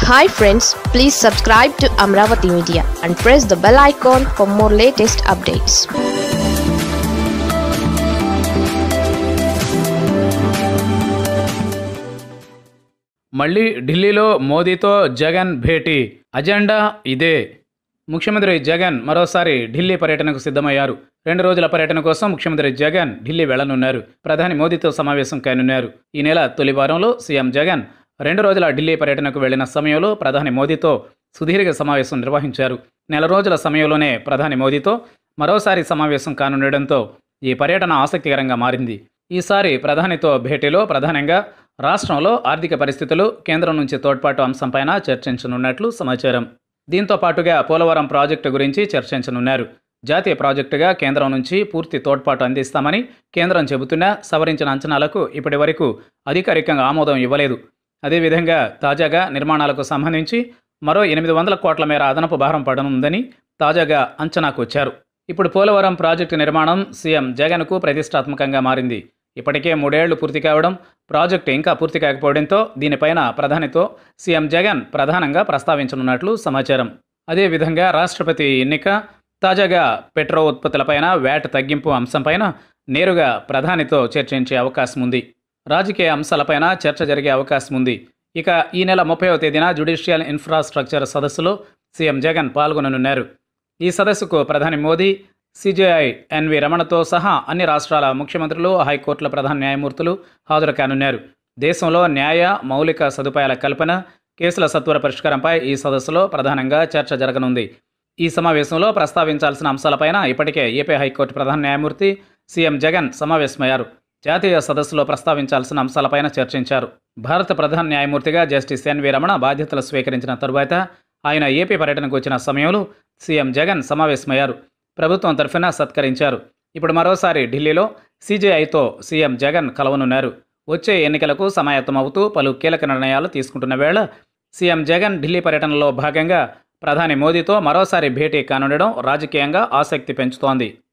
hi friends please subscribe to Amaravati media and press the bell icon for more latest updates మళ్ళీ ఢిల్లీలో మోదీతో జగన్ భేటీ agenda ఇదే ముఖ్యమంత్రి జగన్ మరోసారి ఢిల్లీ పర్యటనకు సిద్ధమయ్యారు రెండు రోజుల పర్యటన కోసం ముఖ్యమంత్రి జగన్ ఢిల్లీ వెళ్లనున్నారు ప్రధాని మోదీతో సమావేశం కానున్నారు ఈ నెల తొలి వారంలో సీఎం జగన్ రెండు రోజుల ఢిల్లీ పర్యటనకు వెళ్లిన సమయంలో ప్రధాని మోదీతో సుదీర్ఘ సమావేశం నిర్వహించారు నెల రోజుల సమయంలోనే ప్రధాని మోదీతో మరోసారి సమావేశం కానుండడంతో ఈ పర్యటన ఆసక్తికరంగా మారింది ఈసారి ప్రధానితో భేటీలో ప్రధానంగా రాష్ట్రంలో ఆర్థిక పరిస్థితులు కేంద్రం నుంచి తోడ్పాటు అంశంపైన చర్చించనున్నట్లు సమాచారం దీంతో పాటుగా పోలవరం ప్రాజెక్టు గురించి చర్చించనున్నారు జాతీయ ప్రాజెక్టుగా కేంద్రం నుంచి పూర్తి తోడ్పాటు అందిస్తామని కేంద్రం చెబుతున్నా సవరించిన అంచనాలకు ఇప్పటి వరకు అధికారికంగా ఆమోదం ఇవ్వలేదు అదేవిధంగా తాజాగా నిర్మాణాలకు సంబంధించి మరో ఎనిమిది వందల కోట్ల మేర అదనపు భారం పడనుందని తాజాగా అంచనాకు వచ్చారు ఇప్పుడు పోలవరం ప్రాజెక్టు నిర్మాణం సీఎం జగన్కు ప్రతిష్టాత్మకంగా మారింది ఇప్పటికే మూడేళ్లు పూర్తి కావడం ప్రాజెక్టు ఇంకా పూర్తి కాకపోవడంతో దీనిపైన ప్రధానితో సీఎం జగన్ ప్రధానంగా ప్రస్తావించనున్నట్లు సమాచారం అదేవిధంగా రాష్ట్రపతి ఎన్నిక తాజాగా పెట్రో ఉత్పత్తులపైన వ్యాట్ తగ్గింపు అంశంపైన నేరుగా ప్రధానితో చర్చించే అవకాశం ఉంది రాజకీయ అంశాలపైన చర్చ జరిగే అవకాశం ఉంది ఇక ఈ నెల ముప్పైవ తేదీన జ్యుడిషియల్ ఇన్ఫ్రాస్ట్రక్చర్ సదస్సులో సీఎం జగన్ పాల్గొననున్నారు ఈ సదస్సుకు ప్రధాని మోదీ సిజేఐ ఎన్వి రమణతో సహా అన్ని రాష్ట్రాల ముఖ్యమంత్రులు హైకోర్టుల ప్రధాన న్యాయమూర్తులు హాజరు కానున్నారు దేశంలో న్యాయ మౌలిక సదుపాయాల కల్పన కేసుల సత్వర పరిష్కారంపై ఈ సదస్సులో ప్రధానంగా చర్చ జరగనుంది ఈ సమావేశంలో ప్రస్తావించాల్సిన అంశాలపైన ఇప్పటికే ఏపీ హైకోర్టు ప్రధాన న్యాయమూర్తి సీఎం జగన్ సమావేశమయ్యారు జాతీయ సదస్సులో ప్రస్తావించాల్సిన అంశాలపైన చర్చించారు భారత ప్రధాన న్యాయమూర్తిగా జస్టిస్ ఎన్వి రమణ బాధ్యతలు స్వీకరించిన తరువాత ఆయన ఏపీ పర్యటనకు వచ్చిన సమయంలో సీఎం జగన్ సమావేశమయ్యారు ప్రభుత్వం తరఫున సత్కరించారు ఇప్పుడు మరోసారి ఢిల్లీలో సీజేఐతో సీఎం జగన్ కలవనున్నారు వచ్చే ఎన్నికలకు సమాయత్తమవుతూ పలు కీలక నిర్ణయాలు తీసుకుంటున్న వేళ సీఎం జగన్ ఢిల్లీ పర్యటనలో భాగంగా ప్రధాని మోదీతో మరోసారి భేటీ కానుండడం రాజకీయంగా ఆసక్తి పెంచుతోంది